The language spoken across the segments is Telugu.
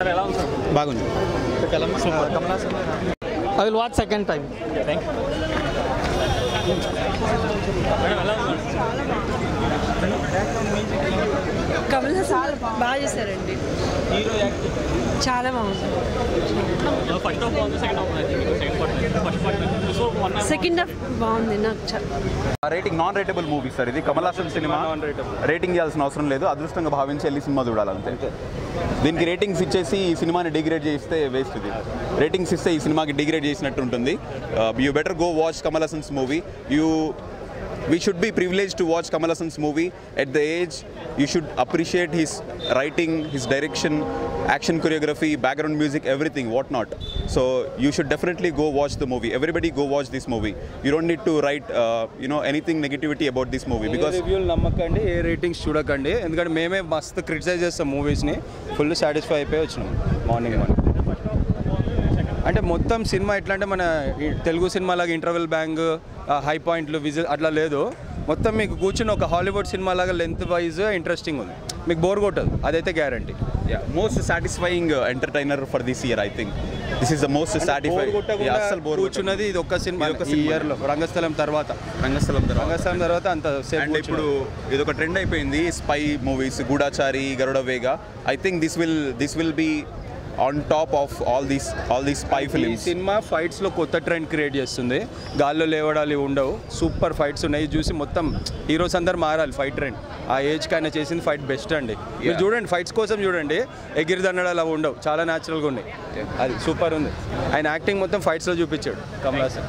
బాగుంది I will watch second time Kamal Haasan బాగా చేశారండి చాలా బాగుంది సెకండ్ హాఫ్ బాగుంది నాకు చా- rating non ratable movie sir ఇది కమల్ హాసన్ సినిమా రేటింగ్ చేయాల్సిన అవసరం లేదు అదృష్టంగా భావించి వెళ్ళి సినిమా చూడాలంతే దీనికి రేటింగ్స్ ఇచ్చేసి ఈ సినిమాని డిగ్రేడ్ చేస్తే వేస్ట్ ఇది రేటింగ్స్ ఇస్తే ఈ సినిమాకి డిగ్రేడ్ చేసినట్టు ఉంటుంది you better go watch Kamal Haasan's movie you we should be privilege to watch Kamal Haasan's movie at the age you should appreciate his writing his direction action choreography background music everything what not so you should definitely go watch the movie everybody go watch this movie you don't need to write you know anything negativity about this movie ఏ బికాస్ రివ్యూలు నమ్మకండి ఏ రేటింగ్స్ చూడకండి ఎందుకంటే మేమే మస్తు క్రిటిసైజ్ చేస్తాం మూవీస్ని ఫుల్ సాటిస్ఫై అయిపోయి వచ్చినాం మార్నింగ్ మార్నింగ్ అంటే మొత్తం సినిమా ఎట్లా అంటే మన ఈ తెలుగు సినిమా లాగా ఇంటర్వెల్ బ్యాంగ్ హై పాయింట్లు విజిల్ అట్లా లేదు మొత్తం మీకు కూర్చుని ఒక హాలీవుడ్ సినిమా లాగా లెంత్ వైజ్ ఇంట్రెస్టింగ్ ఉంది మీకు బోర్ కొట్టదు అదైతే guarantee most satisfying entertainer for this year I think this is the most satisfy అసలు బోర్ కూర్చున్నది ఇది ఒక్క సినిమా ఇది ఒక్క ఈ సినిమా. ఇయర్లో రంగస్థలం తర్వాత రంగస్థలం తర్వాత రంగస్థలం తర్వాత అంత సేపు అండ్ ఇప్పుడు ఇది ఒక ట్రెండ్ అయిపోయింది spy movies Goodachari Garuda Vega I think this will this will be on top of all these all these spy ఈ ఫిలిమ్స్ సినిమా ఫైట్స్ లో కొత్త ట్రెండ్ క్రియేట్ చేస్తుంది గాల్లో లేవడాలు ఇవి ఉండవు సూపర్ ఫైట్స్ ఉన్నాయి ఇది చూసి మొత్తం హీరోస్ అందరు మారాలి ఫైట్ ట్రెండ్ ఆ ఏజ్ కి ఆయన చేసింది ఫైట్ బెస్ట్ అండి మీరు చూడండి ఫైట్స్ కోసం చూడండి ఎగిరి దండడాలు అవి ఉండవు చాలా న్యాచురల్గా ఉన్నాయి అది సూపర్ ఉంది ఆయన యాక్టింగ్ మొత్తం ఫైట్స్ లో చూపించాడు కమల్ హాసన్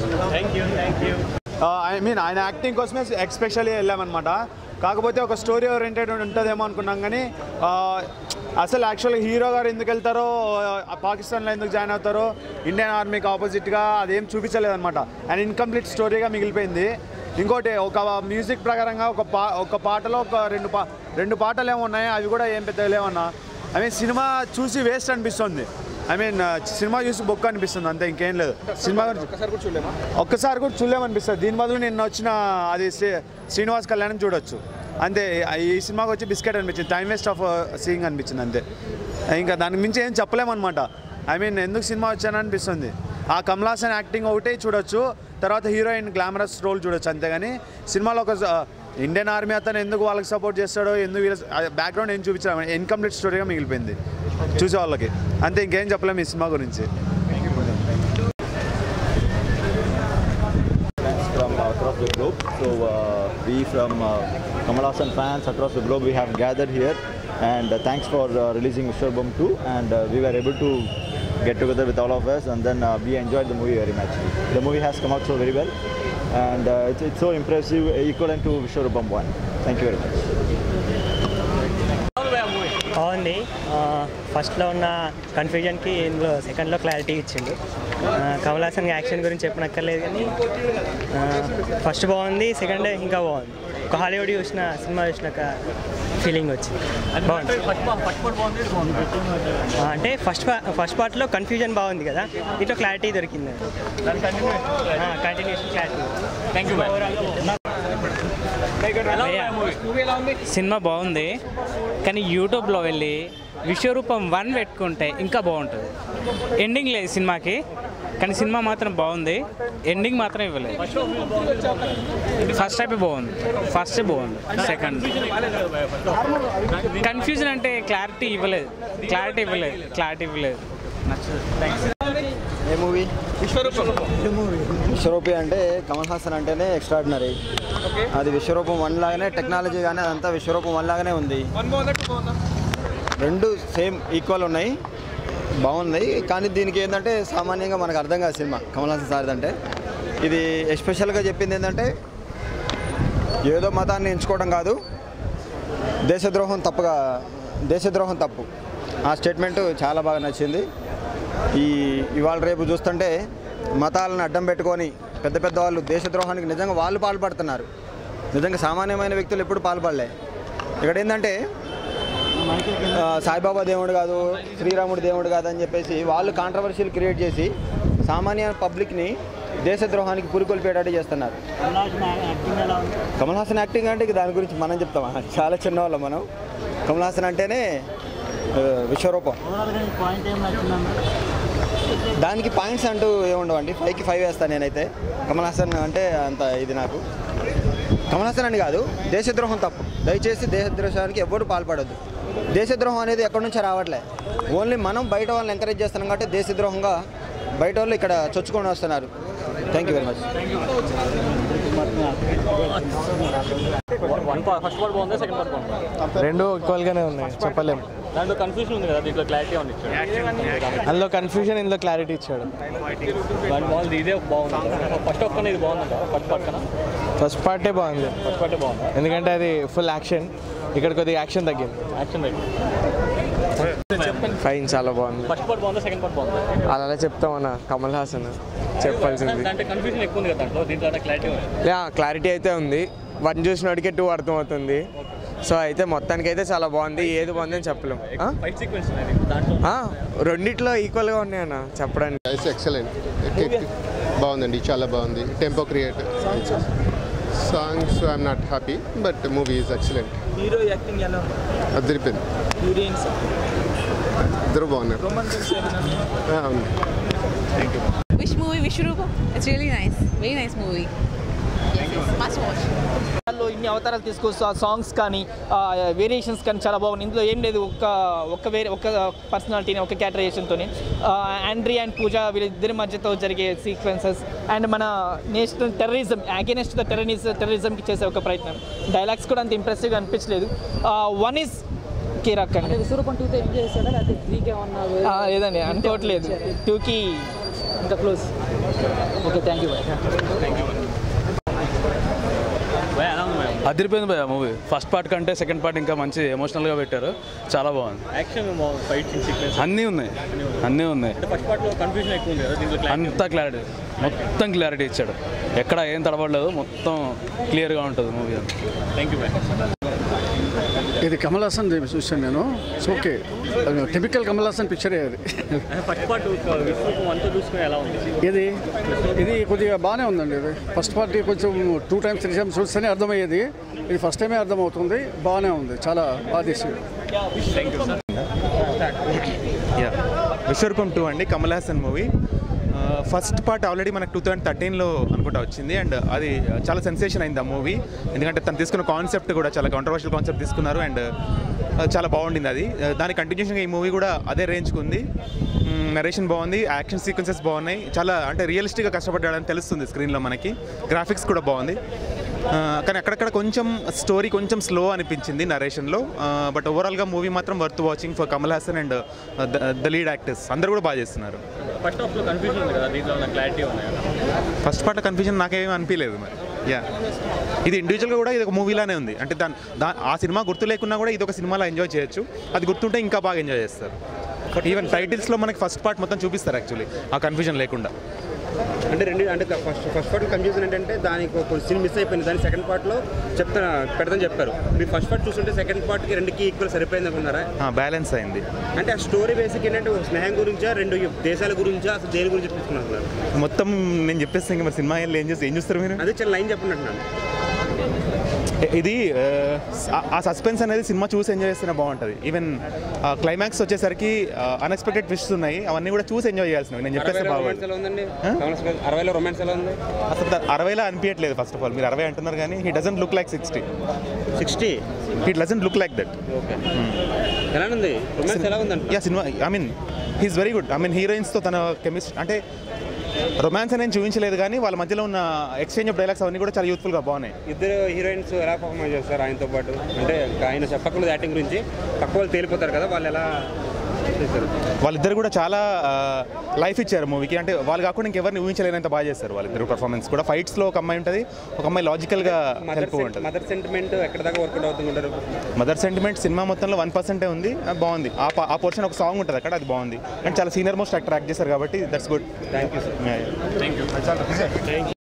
ఐ మీన్ ఆయన యాక్టింగ్ కోసమే ఎక్స్పెషల్లీ వెళ్ళామన్నమాట కాకపోతే ఒక స్టోరీ ఓరియంటెడ్ ఉంటుందేమో అనుకున్నాం కానీ ఆ, అసలు యాక్చువల్గా హీరో గారు ఎందుకు వెళ్తారో ఆ, పాకిస్తాన్లో ఎందుకు జాయిన్ అవుతారో ఇండియన్ ఆర్మీకి ఆపోజిట్గా అదేం చూపించలేదన్నమాట అండ్ ఇన్కంప్లీట్ స్టోరీగా మిగిలిపోయింది ఇంకోటి ఒక మ్యూజిక్ ప్రకారంగా ఒక పా ఒక పాటలో ఒక రెండు పా రెండు పాటలు ఏమో ఉన్నాయి అవి కూడా ఏం పెద్దగా లేవన్నా ఐ మీన్ సినిమా చూసి వేస్ట్ అనిపిస్తుంది ఐ మీన్ సినిమా చూసి బొక్క అనిపిస్తుంది అంతే ఇంకేం లేదు సినిమా గురించి ఒక్కసారి కూడా చూడలేమనిపిస్తుంది దీని బదులు నిన్న వచ్చిన అది శ్రీ- శ్రీనివాస్ కళ్యాణం చూడొచ్చు అంతే ఈ సినిమాకి వచ్చి బిస్కెట్ అనిపించింది టైం వేస్ట్ ఆఫ్ సీయింగ్ అనిపించింది అంతే ఇంకా దానికి మించి ఏం చెప్పలేమన్నమాట ఐ మీన్ ఎందుకు సినిమా వచ్చాను అనిపిస్తుంది ఆ కమల్ హాసన్ యాక్టింగ్ ఒకటే చూడొచ్చు తర్వాత హీరోయిన్ గ్లామరస్ రోల్ చూడొచ్చు అంతేగాని సినిమాలో ఒక స- ఇండియన్ ఆర్మీ అతను ఎందుకు వాళ్ళకి సపోర్ట్ చేస్తాడో ఎందుకు వీళ్ళ బ్యాక్గ్రౌండ్ ఏం చూపించాడు ఇన్కంప్లీట్ స్టోరీగా మిగిలిపోయింది చూసే వాళ్ళకి అంతే ఇంకేం చెప్పలేము ఈ సినిమా గురించి from across the globe. So uh, we from uh, Kamal Hassan fans across the globe we have gathered here and uh, thanks for uh, releasing Vishwarbam 2 and uh, we were able to get together with all of us and then uh, we enjoyed the movie very much. The movie has come out so very well and uh, it's, it's so impressive, equivalent to Vishwarbam 1. Thank you very much. బాగుంది ఆ, ఫస్ట్లో ఉన్న కన్ఫ్యూజన్కి ఇందులో సెకండ్లో క్లారిటీ ఇచ్చిండు ఆ, కమల్ హాసన్ యాక్షన్ గురించి చెప్పనక్కర్లేదు కానీ ఆ, ఫస్ట్ బాగుంది సెకండ్ ఇంకా బాగుంది ఒక హాలీవుడ్ చూసిన సినిమా చూసినాక ఫీలింగ్ వచ్చింది బాగుంది ఆ, అంటే ఫస్ట్ పా- ఫస్ట్ పార్ట్లో కన్ఫ్యూజన్ బాగుంది కదా దీంట్లో క్లారిటీ దొరికింది కంటిన్యూషన్ క్లారిటీ సినిమా బాగుంది కానీ యూట్యూబ్లో వెళ్ళి విశ్వరూపం వన్ పెట్టుకుంటే ఇంకా బాగుంటుంది ఎండింగ్ లేదు సినిమాకి కానీ సినిమా మాత్రం బాగుంది ఎండింగ్ మాత్రం ఇవ్వలేదు ఫస్ట్ టైప్ బాగుంది ఫస్ట్ బాగుంది సెకండ్ కన్ఫ్యూజన్ అంటే క్లారిటీ ఇవ్వలేదు క్లారిటీ ఇవ్వలేదు క్లారిటీ ఇవ్వలేదు ఏ మూవీ విశ్వరూపి అంటే కమల్ హాసన్ అంటేనే ఎక్స్ట్రాడినరీ అది విశ్వరూపం వన్ లాగానే టెక్నాలజీ కానీ అదంతా విశ్వరూపం వన్ లాగానే ఉంది రెండు సేమ్ ఈక్వల్ ఉన్నాయి బాగున్నాయి కానీ దీనికి ఏంటంటే సామాన్యంగా మనకు అర్థం కాదు సినిమా కమల్ హాసన్ సార్ అంటే ఇది ఎస్పెషల్గా చెప్పింది ఏంటంటే ఏదో మతాన్ని ఎంచుకోవడం కాదు దేశద్రోహం తప్పుగా దేశద్రోహం తప్పు ఆ స్టేట్మెంట్ చాలా బాగా నచ్చింది ఈ ఇవాళ రేపు చూస్తుంటే మతాలను అడ్డం పెట్టుకొని పెద్ద పెద్ద వాళ్ళు దేశద్రోహానికి నిజంగా వాళ్ళు పాల్పడుతున్నారు నిజంగా సామాన్యమైన వ్యక్తులు ఎప్పుడు పాల్పడలే ఇక్కడ ఏంటంటే ఆ, సాయిబాబా దేవుడు కాదు శ్రీరాముడు దేవుడు కాదు అని చెప్పేసి వాళ్ళు కాంట్రవర్షియల్ క్రియేట్ చేసి సామాన్య పబ్లిక్ని దేశద్రోహానికి పురికొల్పేటట్టు చేస్తున్నారు కమల్ హాసన్ యాక్టింగ్ అంటే ఇక దాని గురించి మనం చెప్తామా చాలా చిన్నవాళ్ళం మనం కమల్ హాసన్ అంటేనే ఆ, విశ్వరూపం దానికి పాయింట్స్ అంటూ ఏముండవండి ఫైవ్కి ఫైవ్ వేస్తాను నేనైతే కమల్ హాసన్ అంటే అంత ఇది నాకు కమల్ హాసన్ అని కాదు దేశద్రోహం తప్పు దయచేసి దేశద్రోహానికి ఎవ్వరు పాల్పడొద్దు దేశద్రోహం అనేది ఎక్కడి నుంచి రావట్లే ఓన్లీ మనం బయట వాళ్ళని ఎంకరేజ్ చేస్తున్నాం కాబట్టి దేశద్రోహంగా బయట వాళ్ళు ఇక్కడ చొచ్చుకొని వస్తున్నారు thank you very much one first part బాగుంది సెకండ్ పార్ట్ బాగుంది రెండు ఈక్వల్గానే ఉన్నాయి చెప్పలేం దాంట్లో కన్ఫ్యూజన్ ఉంది కదా దీంట్లో క్లారిటీ ఉంది అందులో కన్ఫ్యూజన్ ఇందులో క్లారిటీ ఇచ్చాడు దాని బాగుంది ఇదే బాగుంది ఫస్ట్ ఒక్కనే ఇది బాగుందంట ఫస్ట్ పక్కన ఫస్ట్ పార్టే బాగుంది ఫస్ట్ పార్టే బాగుంది ఎందుకంటే అది ఫుల్ యాక్షన్ ఇక్కడ కొద్దిగా యాక్షన్ తగ్గింది యాక్షన్ రైట్ ఫైన్ చాలా బాగుంది ఫస్ట్ పార్ట్ బాగుందా సెకండ్ పార్ట్ బాగుందా అలా చెప్తామన్నా కమల్ హాసన్ చెప్పాల్సింది దాంట్లో కన్ఫ్యూజన్ ఎక్కువ ఉంది కదా దాంట్లో దీంట్లో క్లారిటీ ఉంది యా క్లారిటీ అయితే ఉంది వన్ చూసినోడికే టూ అర్థమవుతుంది సో అయితే మొత్తానికి అయితే చాలా బాగుంది ఏది బాగుంది అని చెప్పలేం ఆ? ఫైట్ సీక్వెన్స్ అనేది దాంట్లో ఆ, రెండిట్లో ఈక్వల్గా ఉన్నాయన్న చెప్పడానికి ఇట్స్ ఎక్సలెంట్ బాగుందండి చాలా బాగుంది tempo create songs I'm not happy but movie is excellent hero acting ఎలా అదిరిపోయింది హీరోయిన్స్ ఇద్దరు బాగున్నారు ఆ, అవును Which movie? Vishwarupam? It's really nice. Very nice movie. Yes, yes. Must watch. లో ఇన్ని అవతారాలు తీసుకొస్తూ ఆ సాంగ్స్ కానీ వేరియేషన్స్ కానీ చాలా బాగుంది ఇందులో ఏం లేదు ఒక్క ఒక్క వేరే ఒక్క పర్సనాలిటీని ఒక క్యాటరైజేషన్తో ఆండ్రీ అండ్ పూజ వీళ్ళిద్దరి మధ్యతో జరిగే సీక్వెన్సెస్ అండ్ మన national terrorism against the terrorism టెర్రరిజంకి చేసే ఒక ప్రయత్నం డైలాగ్స్ కూడా అంత ఇంప్రెసివ్గా అనిపించలేదు వన్ ఈజ్ కీరాక్ అండి విశ్వరూపం టూతో ఎంజాయ్ చేశాడా లేకపోతే త్రీకే ఉన్నా ఆ, లేదండి అనుకోవట్లేదు టూకి ఇంకా క్లోజ్ ఓకే థ్యాంక్ యూ ఎలా ఉంది మేడం అదిరిపోయింది భయ మూవీ ఫస్ట్ పార్ట్ కంటే సెకండ్ పార్ట్ ఇంకా మంచి ఎమోషనల్గా పెట్టారు చాలా బాగుంది యాక్షన్ ఫైట్ సీక్వెన్స్ అన్నీ ఉన్నాయి అన్నీ ఉన్నాయి అంటే ఫస్ట్ పార్ట్లో కన్ఫ్యూజన్ ఎక్కువ ఉంది కదా దీంట్లో క్లారిటీ అంతా క్లారిటీ మొత్తం క్లారిటీ ఇచ్చాడు ఎక్కడ ఏం తడబడలేదు మొత్తం క్లియర్గా ఉంటుంది మూవీ అంతా థ్యాంక్ యూ మేడం ఇది కమల్ హాసన్ చూశాను నేను it's okay typical Kamal Haasan పిక్చరే అది ఫస్ట్ పార్ట్ విశ్వరూపం అంతా చూసుకుని ఎలా ఉంది ఇది ఇది కొద్దిగా బాగానే ఉందండి ఇది ఫస్ట్ పార్టీ కొంచెం టూ టైమ్స్ త్రీ టైమ్స్ చూస్తేనే అర్థమయ్యేది ఇది ఫస్ట్ టైమే అర్థమవుతుంది బాగానే ఉంది చాలా బాగా తీసింది యా విశ్వరూపం టూ అండి Kamal Haasan movie first part already మనకు టూ థౌజండ్ థర్టీన్లో అనుకుంటా వచ్చింది అండ్ అది చాలా సెన్సేషన్ అయింది ఆ మూవీ ఎందుకంటే తను తీసుకున్న కాన్సెప్ట్ కూడా చాలా కాంట్రవర్షియల్ కాన్సెప్ట్ తీసుకున్నారు అండ్ చాలా బాగుండింది అది దాని కంటిన్యూషన్గా ఈ మూవీ కూడా అదే రేంజ్కి ఉంది నరేషన్ బాగుంది యాక్షన్ సీక్వెన్సెస్ బాగున్నాయి చాలా అంటే రియలిస్టిక్గా కష్టపడ్డాడని తెలుస్తుంది స్క్రీన్లో మనకి గ్రాఫిక్స్ కూడా బాగుంది ఆ, కానీ అక్కడక్కడ కొంచెం స్టోరీ కొంచెం స్లో అనిపించింది నరేషన్లో బట్ ఓవరాల్గా మూవీ మాత్రం worth watching for Kamal Haasan and the lead actors అందరూ కూడా బాగా చేస్తున్నారు ఫస్ట్ హాఫ్లో కన్ఫ్యూజన్ ఉంది కదా దీంట్లో ఉన్న క్లారిటీ ఉంది కదా ఫస్ట్ పార్ట్ కన్ఫ్యూజన్ నాకేమీ అనిపించలేదు మరి యా ఇది ఇండివిజువల్గా కూడా ఇది ఒక మూవీలానే ఉంది అంటే దాని దా ఆ సినిమా గుర్తు లేకున్నా కూడా ఇది ఒక సినిమాలో ఎంజాయ్ చేయొచ్చు అది గుర్తుంటే ఇంకా బాగా ఎంజాయ్ చేస్తారు ఈవెన్ టైటిల్స్లో మనకి ఫస్ట్ పార్ట్ మొత్తం చూపిస్తారు యాక్చువల్లీ ఆ కన్ఫ్యూజన్ లేకుండా అంటే రెండు అంటే ఫస్ట్ ఫస్ట్ పార్ట్ కన్ఫ్యూజన్ ఏంటంటే దానికి ఒక సీన్ మిస్ అయిపోయింది దాని సెకండ్ పార్ట్లో చెప్తా పెడదని చెప్పారు మీరు ఫస్ట్ పార్ట్ చూస్తుంటే సెకండ్ పార్ట్కి రెండుకి ఈక్వల్ సరిపోయింది అనుకున్నారా బ్యాలెన్స్ అయింది అంటే ఆ స్టోరీ బేసిక్ ఏంటంటే ఒక స్నేహం గురించా రెండు దేశాల గురించా అసలు దేని గురించి చెప్తున్నారు మొత్తం నేను చెప్పేస్తే ఇంకా మరి సినిమా ఏం చేసి ఏం చూస్తారు మీరు అదే చాలా లైన్ చెప్పండి అంటున్నాను ఇది ఆ, ఆ సస్పెన్స్ అనేది సినిమా చూసి ఎంజాయ్ చేస్తేనే బాగుంటుంది ఈవెన్ క్లైమాక్స్ వచ్చేసరికి అన్ఎక్స్పెక్టెడ్ ట్విస్ట్ ఉన్నాయి అవన్నీ కూడా చూసి ఎంజాయ్ చేయాల్సినవి నేను చెప్పేస్తే అరవైలో బాగుంది రొమాన్స్ ఎలా ఉందండి కమల్ హాసన్ అరవైలో రొమాన్స్ ఎలా ఉంది అసలు దా- అరవైలో అనిపించట్లేదు ఫస్ట్ ఆఫ్ ఆల్ మీరు అరవై అంటున్నారు కానీ he doesn't look like sixty sixty he doesn't look like that ఎలా ఉంది రొమాన్స్ ఎలా ఉందండి yeah cinema I mean he's very good I mean హీరోయిన్స్తో తన కెమిస్ట్రీ అంటే రొమాన్స్ అనేది చూపించలేదు కానీ వాళ్ళ మధ్యలో ఉన్న ఎక్స్చేంజ్ ఆఫ్ డైలాగ్స్ అవన్నీ కూడా చాలా యూత్ఫుల్గా బాగున్నాయి ఇద్దరు హీరోయిన్స్ ఎలా పర్ఫార్మెన్స్ చేస్తారు ఆయనతో పాటు అంటే ఆయన చెప్పకుండా యాక్టింగ్ గురించి పక్క వాళ్ళు తేలిపోతారు కదా వాళ్ళు ఎలా చేస్తారు వాళ్ళిద్దరు కూడా చాలా లైఫ్ ఇచ్చారు మూవీకి అంటే వాళ్ళు కాకుండా ఇంకెవరిని ఊహించలేనంత బాగా చేస్తారు వాళ్ళిద్దరు పర్ఫార్మెన్స్ కూడా ఫైట్స్లో ఒక అమ్మాయి ఉంటుంది ఒక అమ్మాయి లాజికల్గా మదర్ హెల్ప్ ఉంటుంది మదర్ సెంటిమెంట్ ఎక్కడ దాకా వర్కౌట్ అవుతుంటారు మదర్ సెంటిమెంట్ సినిమా మొత్తంలో వన్ పర్సెంటే ఉంది అది బాగుంది ఆ ప- ఆ పోర్షన్ ఒక సాంగ్ ఉంటుంది అక్కడ అది బాగుంది అండ్ చాలా సీనియర్ మోస్ట్ యాక్టర్ యాక్ట్ చేశారు కాబట్టి that's good thank you thank you